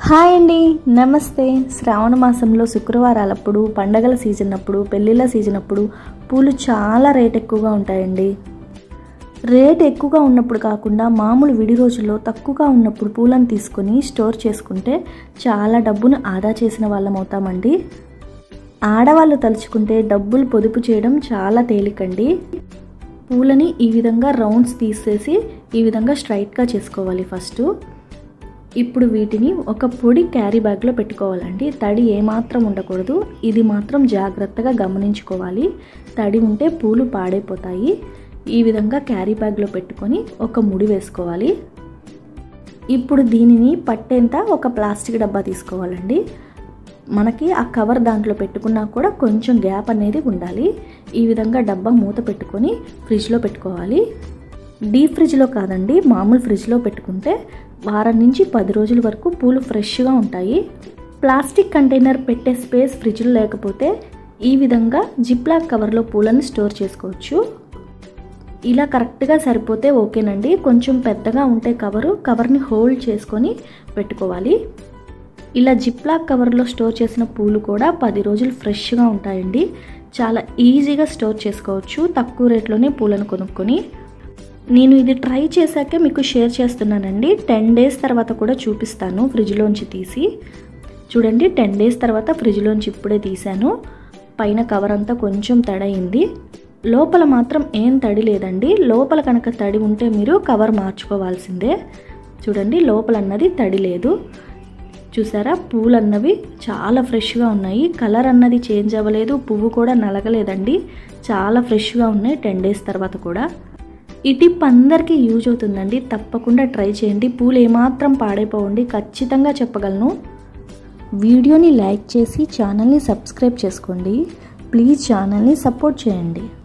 hi అండి నమస్తే శ్రావణ మాసంలో శుక్రవారాలప్పుడు పండగల సీజన్ అప్పుడు పెళ్ళిళ్ళ సీజన్ అప్పుడు పూలు చాలా రేట్ ఎక్కువగా ఉంటాయండి రేట్ ఎక్కువగా ఉన్నప్పుడు కాకుండా మామూలు విడి రోజుల్లో తక్కువగా ఉన్నప్పుడు పూలను తీసుకొని స్టోర్ చేసుకుంటే చాలా డబ్బును ఆదా చేసిన వాళ్ళం అవుతామండి ఆడవాళ్ళు తలుచుకుంటే డబ్బులు పొదుపు చేయడం చాలా తేలికండి పూలని ఈ విధంగా రౌండ్స్ తీసేసి ఈ విధంగా స్ట్రైట్గా చేసుకోవాలి ఫస్ట్ ఇప్పుడు వీటిని ఒక పొడి క్యారీ బ్యాగ్లో పెట్టుకోవాలండి తడి ఏమాత్రం ఉండకూడదు ఇది మాత్రం జాగ్రత్తగా గమనించుకోవాలి తడి ఉంటే పూలు పాడైపోతాయి ఈ విధంగా క్యారీ బ్యాగ్లో పెట్టుకొని ఒక ముడి వేసుకోవాలి ఇప్పుడు దీనిని పట్టేంత ఒక ప్లాస్టిక్ డబ్బా తీసుకోవాలండి మనకి ఆ కవర్ దాంట్లో పెట్టుకున్నా కూడా కొంచెం గ్యాప్ అనేది ఉండాలి ఈ విధంగా డబ్బా మూత పెట్టుకొని ఫ్రిడ్జ్లో పెట్టుకోవాలి డీప్ ఫ్రిడ్జ్లో కాదండి మామూలు ఫ్రిడ్జ్లో పెట్టుకుంటే వారం నుంచి పది రోజుల వరకు పూలు ఫ్రెష్గా ఉంటాయి ప్లాస్టిక్ కంటైనర్ పెట్టే స్పేస్ ఫ్రిడ్జ్లో లేకపోతే ఈ విధంగా జిప్లాక్ కవర్లో పూలను స్టోర్ చేసుకోవచ్చు ఇలా కరెక్ట్గా సరిపోతే ఓకేనండి కొంచెం పెద్దగా ఉంటే కవరు కవర్ని హోల్డ్ చేసుకొని పెట్టుకోవాలి ఇలా జిప్లాక్ కవర్లో స్టోర్ చేసిన పూలు కూడా పది రోజులు ఫ్రెష్గా ఉంటాయండి చాలా ఈజీగా స్టోర్ చేసుకోవచ్చు తక్కువ రేట్లోనే పూలను కొనుక్కొని నేను ఇది ట్రై చేశాకే మీకు షేర్ చేస్తున్నానండి టెన్ డేస్ తర్వాత కూడా చూపిస్తాను ఫ్రిడ్జ్లోంచి తీసి చూడండి టెన్ డేస్ తర్వాత ఫ్రిడ్జ్లోంచి ఇప్పుడే తీశాను పైన కవర్ అంతా కొంచెం తడయింది లోపల మాత్రం ఏం తడి లేదండి లోపల కనుక తడి ఉంటే మీరు కవర్ మార్చుకోవాల్సిందే చూడండి లోపల అన్నది తడి లేదు చూసారా పూలు అన్నవి చాలా ఫ్రెష్గా ఉన్నాయి కలర్ అన్నది చేంజ్ అవ్వలేదు పువ్వు కూడా నలగలేదండి చాలా ఫ్రెష్గా ఉన్నాయి టెన్ డేస్ తర్వాత కూడా ఈ టిప్ అందరికీ యూజ్ అవుతుందండి తప్పకుండా ట్రై చేయండి పూలు ఏమాత్రం పాడైపోవండి ఖచ్చితంగా చెప్పగలను వీడియోని లైక్ చేసి ఛానల్ని సబ్స్క్రైబ్ చేసుకోండి ప్లీజ్ ఛానల్ని సపోర్ట్ చేయండి